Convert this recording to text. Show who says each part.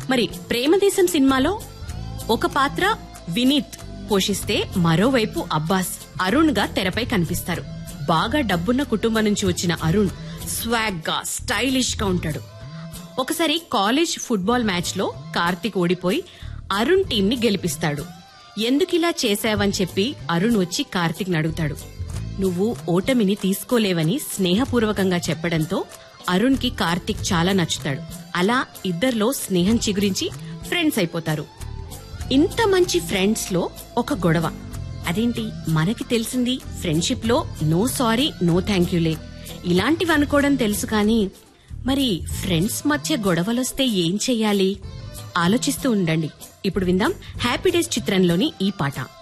Speaker 1: మరి ప్రేమదేశం సినిమాలో ఒక పాత్ర వినీత్ పోషిస్తే మరోవైపు అబ్బాస్ అరుణ్ గా తెరపై కనిపిస్తారు బాగా డబ్బున్న కుటుంబం నుంచి వచ్చిన అరుణ్ స్వాగ్ గా స్టైలిష్ గా ఉంటాడు ఒకసారి కాలేజ్ ఫుట్బాల్ మ్యాచ్ లో కార్తిక్ ఓడిపోయి అరుణ్ టీం ని గెలిపిస్తాడు ఎందుకిలా చేశావని చెప్పి అరుణ్ వచ్చి కార్తిక్ అడుగుతాడు నువ్వు ఓటమిని తీసుకోలేవని స్నేహపూర్వకంగా చెప్పడంతో అరుణ్ కి కార్తిక్ చాలా నచ్చుతాడు అలా ఇద్దర్లో స్నేహం చిగురించి ఫ్రెండ్స్ అయిపోతారు ఇంత మంచి ఫ్రెండ్స్ లో ఒక గొడవ అదేంటి మనకి తెలిసింది ఫ్రెండ్షిప్ లో నో సారీ నో థ్యాంక్ యూలే ఇలాంటివి అనుకోవడం తెలుసు కానీ మరి ఫ్రెండ్స్ మధ్య గొడవలొస్తే ఏం చెయ్యాలి ఆలోచిస్తూ ఉండండి ఇప్పుడు విందాం హ్యాపీ డేస్ చిత్రంలోని ఈ పాట